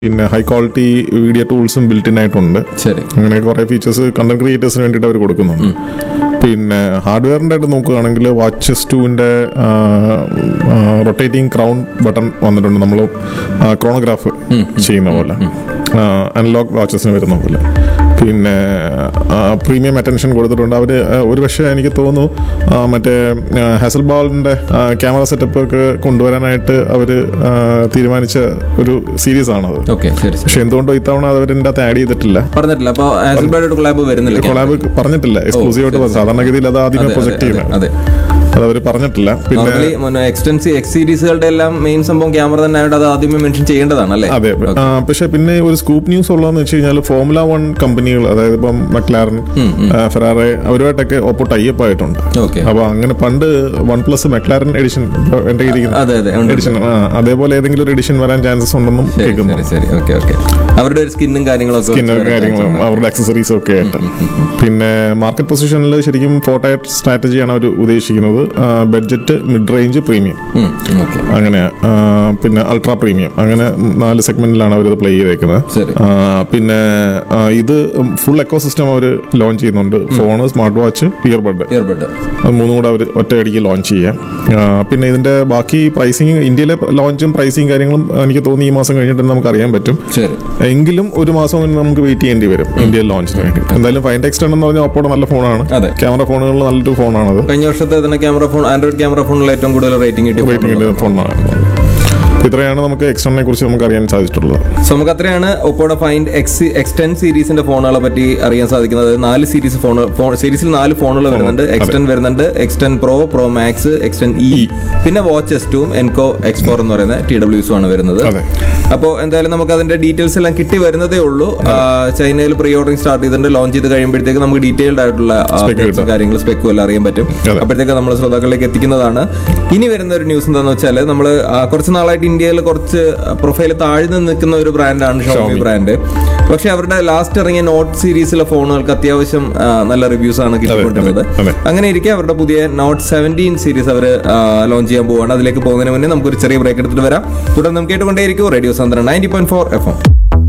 പിന്നെ high quality video ടൂൾസും built in ആയിട്ടുണ്ട് ശരി അങ്ങനെ കുറെ ഫീച്ചേഴ്സ് കണ്ടന്റ് ക്രിയേറ്റേഴ്സിന് വേണ്ടിയിട്ട് അവർ കൊടുക്കുന്നുണ്ട് പിന്നെ ഹാർഡ്വെയറിൻ്റെ ആയിട്ട് നോക്കുകയാണെങ്കിൽ വാച്ചസ് ടുവിൻ്റെ റൊട്ടേറ്റിംഗ് ക്രൗൺ ബട്ടൺ വന്നിട്ടുണ്ട് നമ്മൾ ക്രോണോഗ്രാഫ് ചെയ്യുന്ന പോലെ അനലോഗ് വാച്ചസിന് വരുന്ന പോലെ പിന്നെ പ്രീമിയം അറ്റൻഷൻ കൊടുത്തിട്ടുണ്ട് അവർ ഒരു പക്ഷേ എനിക്ക് തോന്നുന്നു ആ, മറ്റേ ഹാസൽ ബാളിൻ്റെ ക്യാമറ സെറ്റപ്പ് ഒക്കെ കൊണ്ടുവരാനായിട്ട് അവർ തീരുമാനിച്ച ഒരു സീരീസ് ആണത് ഓക്കെ ശരി ശരി പക്ഷെ എന്തുകൊണ്ടോ ഇത്തവണ അത് അവരിൻ്റെ അകത്ത് ആഡ് ചെയ്തിട്ടില്ല പറഞ്ഞിട്ടില്ല അപ്പൊ ആസിൽബാഡ് കൊളാബ് വരുന്നില്ല കൊളാബ് പറഞ്ഞിട്ടില്ല എക്സ്ക്ലൂസീവ് ആയിട്ട് പറഞ്ഞു. സാധാരണഗതിയിൽ അത് ആദ്യമേ അതെ, പ്രൊജക്ട് അതെ, ചെയ്യുന്നത് അതെ അത് അവർ പറഞ്ഞിട്ടില്ല പിന്നെ നോർമലി എക്സ്റ്റൻസി എക്സ് സീരീസുകളുടെ എല്ലാം മെയിൻ സംഭവം ക്യാമറ തന്നെ ആയതുകൊണ്ട് അത് ആദ്യമേ മെൻഷൻ ചെയ്യേണ്ടതാണ് അല്ലേ അതെ ആ, പക്ഷെ പിന്നെ ഒരു സ്കൂപ്പ് ന്യൂസ് ഉള്ളതെന്ന് വെച്ച് കഴിഞ്ഞാൽ ഫോമുല വൺ കമ്പനികൾ അതായത് ഇപ്പം മക്ലാരൻ ഫെറാറെ അവരുമായിട്ടൊക്കെ ഒപ്പം ടൈപ്പ് ആയിട്ടുണ്ട് ഓക്കെ അപ്പൊ അങ്ങനെ പണ്ട് വൺ പ്ലസ് മക്ലാരൻ എഡിഷൻ എന്റെ ഇരിക്കുന്ന അതെ അതെ ഉണ്ട്. എഡിഷൻ അതേപോലെ ഏതെങ്കിലും ഒരു എഡിഷൻ വരാൻ ചാൻസസ് ഉണ്ടെന്നും ശരി കേൾക്കുന്നു ശരി ശരി ഓക്കെ ഓക്കെ അവരുടെ ഒരു സ്കിന്നും കാര്യങ്ങളൊക്കെ സ്കിന്നർ വെച്ച് വരാൻ കാര്യങ്ങളും chance ഉണ്ട്. അവരുടെ അക്സസറീസും ഒക്കെ ആയിട്ട് പിന്നെ മാർക്കറ്റ് പൊസിഷനിൽ ശരിക്കും ഫോട്ടോ സ്ട്രാറ്റജിയാണ് അവർ ഉദ്ദേശിക്കുന്നത് ബഡ്ജറ്റ് മിഡ് റേഞ്ച് പ്രീമിയം ഉം, ഓക്കെ അങ്ങനെ ആ, പിന്നെ അൾട്രാ പ്രീമിയം അങ്ങനെ നാല് സെഗ്മെന്റിലാണ് അവരത് പ്ലേ ചെയ്തേക്കുന്നത് ശരി ആ, പിന്നെ ആ, ഇത് full eco system launch ചെയ്യുന്നുണ്ട് phone smart watch earbud earbud അത് മൂന്നും കൂടെ അവർ ഒറ്റയടിക്ക് ലോഞ്ച് ചെയ്യാം ആ, പിന്നെ ഇതിന്റെ ബാക്കി പ്രൈസിങ് ഇന്ത്യയിലെ ലോഞ്ചും പ്രൈസിങ് കാര്യങ്ങളും എനിക്ക് തോന്നി ഈ മാസം കഴിഞ്ഞിട്ട് നമുക്ക് അറിയാൻ പറ്റും ശരി എങ്കിലും ഒരു മാസം മുന്നേ നമുക്ക് വെയിറ്റ് ചെയ്യേണ്ടി വരും ഇന്ത്യയിൽ ലോഞ്ചിന് വേണ്ടി എന്തായാലും ഫൈൻ ടെക്സ്റ്റ് എന്ന് പറഞ്ഞാൽ ഒപ്പോടെ നല്ല ഫോണാണ് അതെ. ക്യാമറ ഫോണുകളിൽ നല്ലൊരു ഫോണാണത് കഴിഞ്ഞ വർഷത്തെ തന്നെ ക്യാമറ ഫോൺ ആൻഡ്രോയിഡ് ക്യാമറ ഫോണിൽ ഏറ്റവും കൂടുതൽ റേറ്റിംഗ് കിട്ടിയ റേറ്റിംഗ് phone ആണ്. ഫോണാണ് ഇത്രയാണ് നമുക്ക് എക്സ്റ്ററിനെ കുറിച്ച് നമുക്ക് അറിയാൻ സാധിച്ചിട്ടുള്ളത് സോ നമുക്ക് അത്രയാണ് ഒപ്പോടെ ഫൈൻഡ് എക്സ് എക്സ്റ്റൻ സീരീസിന്റെ ഫോണുകളെ പറ്റി അറിയാൻ സാധിക്കുന്നത് നാല് സീരീസ് ഫോൺ ഫോൺ സീരീസിൽ നാല് ഫോണുകൾ വരുന്നുണ്ട് എക്സ്റ്റൻ വരുന്നുണ്ട് X ten pro pro max X ten E പിന്നെ വാച്ച് എസ് ടുവും എൻകോ എക്സ് ഫോർ എന്ന് പറയുന്ന ടി ഡബ്ല്യൂസും ആണ് വരുന്നത് അതെ. അപ്പോൾ എന്തായാലും നമുക്ക് അതിന്റെ ഡീറ്റെയിൽസ് എല്ലാം കിട്ടി വരുന്നതേ ഉള്ളൂ ആ, ചൈനയിൽ പ്രീ ഓർഡറിംഗ് സ്റ്റാർട്ട് ചെയ്തിട്ടുണ്ട് ലോഞ്ച് ചെയ്ത് കഴിയുമ്പോഴത്തേക്ക് നമുക്ക് ഡീറ്റെയിൽഡ് ആയിട്ടുള്ള Spec updates ഉം കിട്ടും. കാര്യങ്ങൾ സ്പെക്കും എല്ലാം അറിയാൻ പറ്റും അതെ. അപ്പോഴത്തേക്ക് നമ്മൾ ശ്രോതാക്കളിലേക്ക് എത്തിക്കുന്നതാണ് ഇനി വരുന്ന ഒരു ന്യൂസ് എന്താണെന്ന് വെച്ചാൽ നമ്മൾ കുറച്ച് നാളായിട്ട് ഇന്ത്യയിൽ കുറച്ച് പ്രൊഫൈൽ താഴ്ന്നു നിൽക്കുന്ന ഒരു ബ്രാൻഡാണ് ഷോമി Xiaomi. ബ്രാൻഡ് പക്ഷെ അവരുടെ ലാസ്റ്റ് ഇറങ്ങിയ നോട്ട് സീരീസിലെ ഫോണുകൾക്ക് അത്യാവശ്യം ആ, നല്ല റിവ്യൂസ് ആണ് കിട്ടിക്കൊണ്ടിരുന്നത് അതെ, അതെ. അങ്ങനെ ഇരിക്കെ അവരുടെ പുതിയ നോട്ട് സെവൻറ്റീൻ സീരീസ് അവർ ലോഞ്ച് ചെയ്യാൻ പോവുകയാണ് അതിലേക്ക് പോകുന്നതിന് മുന്നേ നമുക്കൊരു ചെറിയ ബ്രേക്ക് എടുത്തിട്ട് വരാം തുടർന്ന് നമുക്ക് കേട്ടുകൊണ്ടേയിരിക്കും റേഡിയോ സന്ദ്രൻ ninety point four F M